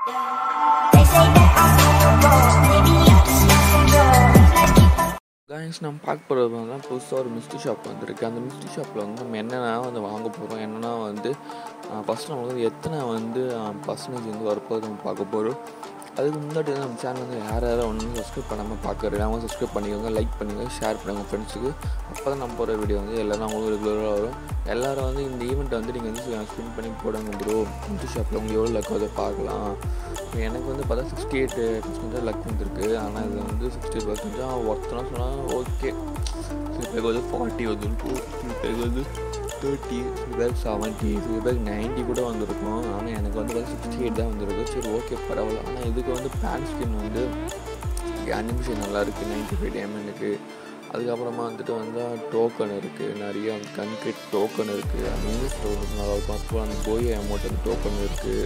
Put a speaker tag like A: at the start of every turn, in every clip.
A: They say that I'm so maybe I just need some drugs. Let's keep
B: guys நம்ம பார்க்க போகிறது வந்து புதுசாக ஒரு மிஸ்டி ஷாப் வந்திருக்கு அந்த மிஸ்டி ஷாப்பில் வந்து நம்ம என்னென்ன வந்து வாங்க போகிறோம் என்னென்னா வந்து ஃபஸ்ட் நம்ம வந்து எத்தனை வந்து பர்சன்டேஜ் வந்து வரப்போது நம்ம பார்க்க போகிறோம் அதுக்கு முன்னாடி வந்து நம்ம சேனல் வந்து யார் யாரும் ஒன்றும் சப்ஸ்கிரைப் பண்ணாமல் பார்க்குறது அவங்க சப்ஸ்கிரைப் பண்ணிக்கோங்க லைக் பண்ணுங்கள் ஷேர் பண்ணுங்கள் ஃப்ரெண்ட்ஸுக்கு அப்போ தான் நம்ம போகிற வீடியோ வந்து எல்லோரும் அவங்களுக்கு ரெகுலராக வரும் எல்லோரும் வந்து இந்த ஈவெண்ட் வந்து நீங்கள் வந்து ஸ்பின் பண்ணி போடுங்க ப்ரோ மிஸ்டி ஷாப்பில் உங்களுக்கு எவ்வளோ லக் அதை பார்க்கலாம் இப்போ எனக்கு வந்து பார்த்தா சிக்ஸ்டி எயிட் பர்சன்டேஜ் லக் வந்துருக்கு ஆனால் இது வந்து சிக்ஸ்டி எயிட் பர்சன்டேஜ் ஒருத்தனா சொன்னால் ஓகே சில பேருக்கு வந்து ஃபார்ட்டி வந்துருக்கு சில பேருக்கு வந்து தேர்ட்டி சில பேருக்கு செவன்ட்டி சில பேருக்கு நைன்ட்டி கூட வந்திருக்கும் ஆனால் எனக்கு வந்து பார்த்தா சிக்ஸ்டி எயிட் தான் வந்திருக்கு சரி ஓகே பரவாயில்ல ஆனால் இதுக்கு வந்து பேன் ஸ்கின் வந்து அனிமிஷன் நல்லா இருக்குது நைன்ட்டி ஃபைவ் டைமண்டுக்கு அதுக்கப்புறமா வந்துட்டு வந்து டோக்கன் இருக்குது நிறைய கன்கிரீட் டோக்கன் இருக்குது அந்த இங்கிலீஷ் டோக்கன் நல்லா இருக்கும் அப்புறம் அந்த போய் அமௌண்ட் அந்த டோக்கன் இருக்குது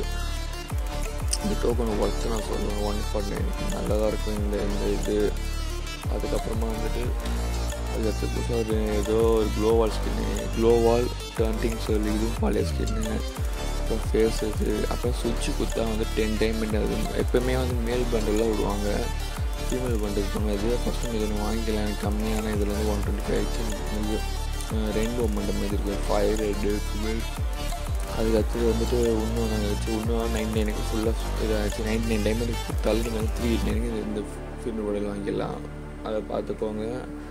B: இந்த டோக்கன் ஒர்த்து நான் சொல்லுவேன் ஒன் ஃபார்ட்டி நைனுக்கு நல்லதாக இருக்கும் இந்த இந்த இது அதுக்கப்புறமா வந்துட்டு அது அடுத்து புதுசாக ஒரு ஏதோ ஒரு க்ளோவால் ஸ்கின்னு க்ளோவால் டர்ன்டிங் சொல்லி இதுவும் பழைய ஸ்கின்னு அப்புறம் ஃபேஸ் இது அப்புறம் சுவிட்சு குத்தா வந்து டென் டைமண்ட் அது எப்போயுமே வந்து மேல் பண்டெல்லாம் விடுவாங்க ஃபீமேல் பண்டில் இருப்பாங்க இது ஃபஸ்ட்டு இது ஒன்று வாங்கிக்கலாம் எனக்கு கம்மியான இதில் வந்து ஒன் டுவெண்ட்டி ஃபைவ் இது ரெயின்போ மண்டை மாதிரி இருக்குது ஃபயர் ரெட்டு ஃபீமேல் அதுக்கு அடுத்தது வந்துட்டு இன்னும் நாங்கள் வச்சு இன்னும் நைன் நைனுக்கு ஃபுல்லாக இதாகிடுச்சு நைன்டி நைன் டைமண்ட் கொடுத்தாலும் நீங்கள் வந்து த்ரீ எயிட் நைனுக்கு இந்த ஃபீல்டு மாடல் வாங்கிடலாம் அதை பார்த்துக்கோங்க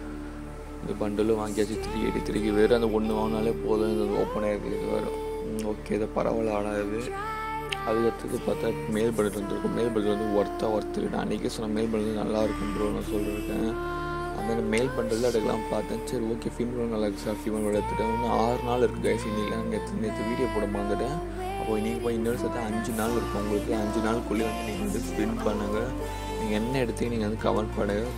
B: இந்த பண்டலும் வாங்கியாச்சு த்ரீ எயிட்டி த்ரீக்கு வெறும் அந்த ஒன்று வாங்கினாலே போதும் இது ஓப்பன் ஆகிருக்கு வரும் ஓகே இதை பரவாயில்ல ஆடாது அதுக்கு அடுத்தது பார்த்தா மேல் பண்டல் வந்துருக்கும் மேல் பண்டல் வந்து ஒர்த்தாக ஒர்த்து நான் அன்றைக்கி சொன்ன மேல் பண்டல் வந்து நல்லா இருக்கும் ப்ரோ நான் சொல்லியிருக்கேன் அந்த மேல் பண்டல் எடுக்கலாம் பார்த்தேன் சரி ஓகே ஃபீமேல் நல்லா இருக்கு சார் ஃபீமேல் எடுத்துட்டேன் இன்னும் ஆறு நாள் இருக்குது கைஸ் இன்னைக்கு நேற்று நேற்று வீடியோ போட மறந்துட்டேன் அப்போ இன்றைக்கி போய் இன்னொரு சேர்த்து அஞ்சு நாள் இருக்கும் உங்களுக்கு அஞ்சு நாளுக்குள்ளேயே வந்து நீங்கள் வந்து ஸ்பின் பண்ணுங்கள் நீங்கள் என்ன எடுத்து நீங்கள் வந்து கவர் பண்ணுங்கள்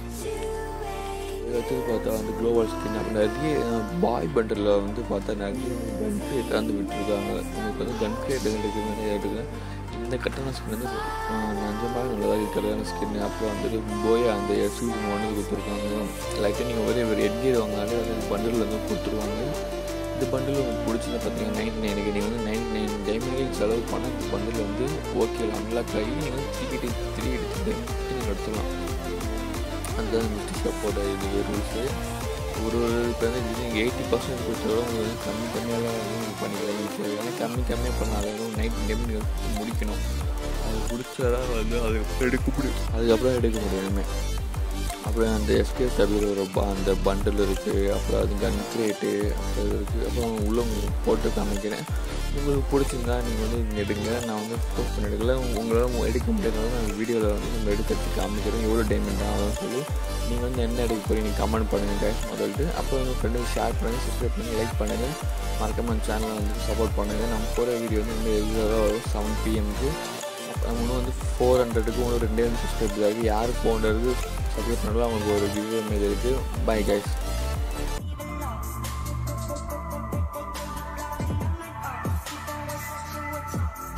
B: இதை வச்சு பார்த்தா வந்து குளோபல் ஸ்கின் அப்படி நிறைய பாய் பண்டலில் வந்து பார்த்தா நிறைய கன் கிரேட் வந்து விட்டுருக்காங்க உங்களுக்கு வந்து கன் கிரேட் எடுக்குது நிறைய எடுக்குது இந்த கட்டண ஸ்கின் வந்து நிஜமாக நல்லதாக இருக்கிறதான ஸ்கின் அப்புறம் வந்துட்டு போய் அந்த சீசன் ஒன்று கொடுத்துருக்காங்க லைட்டாக நீங்கள் ஒரே ஒரு எட்கேட் வாங்கினாலே வந்து பண்டில் வந்து கொடுத்துருவாங்க இந்த பண்டில் உங்களுக்கு பிடிச்சது பார்த்தீங்கன்னா நைன்டி நைனுக்கு நீங்கள் வந்து நைன்டி நைன் டைமண்டுக்கு செலவு பண்ண இந்த பண்டில் வந்து ஓகே அன்லாக் ஆகி நீங்கள் வந்து three eighty three eighty diamond நீங்கள் எடுத்துக்கலாம் அந்த மிஸ்டி ஷாப்போட இது ரூல்ஸு ஒரு ஒரு இப்போ வந்து நீங்கள் எயிட்டி பர்சன்ட் கொடுத்தோட உங்களுக்கு வந்து கம்மி கம்மியாக வந்து பண்ணிக்கலாம் ஈஸியாக ஏன்னா கம்மி கம்மியாக பண்ணாலும் நைட் டைம் நீங்கள் முடிக்கணும் அது முடிச்சாதான் வந்து அது எடுக்க முடியும் அதுக்கப்புறம் எடுக்க முடியுமே அப்புறம் அந்த எஸ்கேஸ் டபிள் ஒரு அந்த பண்டில் இருக்குது அப்புறம் அது கன் கிரேட்டு அப்புறம் இது இருக்குது அப்புறம் உள்ள உங்களுக்கு போட்டு காமிக்கிறேன் உங்களுக்கு பிடிச்சிருந்தா நீங்கள் வந்து இங்கே எடுங்க நான் வந்து போஸ்ட் பண்ணி எடுக்கல உங்களால் எடுக்க முடியாதனால நான் வீடியோவில் வந்து நம்ம எடுத்து காமிக்கிறேன் எவ்வளோ டைமண்ட் ஆகும்னு சொல்லி நீங்கள் வந்து என்ன எடுக்க போகிறீங்க கமெண்ட் பண்ணுங்கள் கைஸ் முதல்ட்டு அப்புறம் உங்கள் ஃப்ரெண்டுக்கு ஷேர் பண்ணுங்கள் சப்ஸ்கிரைப் பண்ணி லைக் பண்ணுங்கள் மறக்காம சேனலை வந்து சப்போர்ட் பண்ணுங்கள் நம்ம போகிற வீடியோ வந்து இந்த ரெகுலராக வரும் செவன் பிஎம்க்கு அப்புறம் இன்னும் வந்து ஃபோர் ஹண்ட்ரடுக்கு இன்னும் ரெண்டே வந்து சப்ஸ்கிரைப் இருக்குது யார் ஃபோர் ஹண்ட்ரடுக்கு சப்ஸ்கிரைப் பண்ணாலும் அவங்களுக்கு ஒரு கிவ் மாரி இருக்குது பை கைஸ்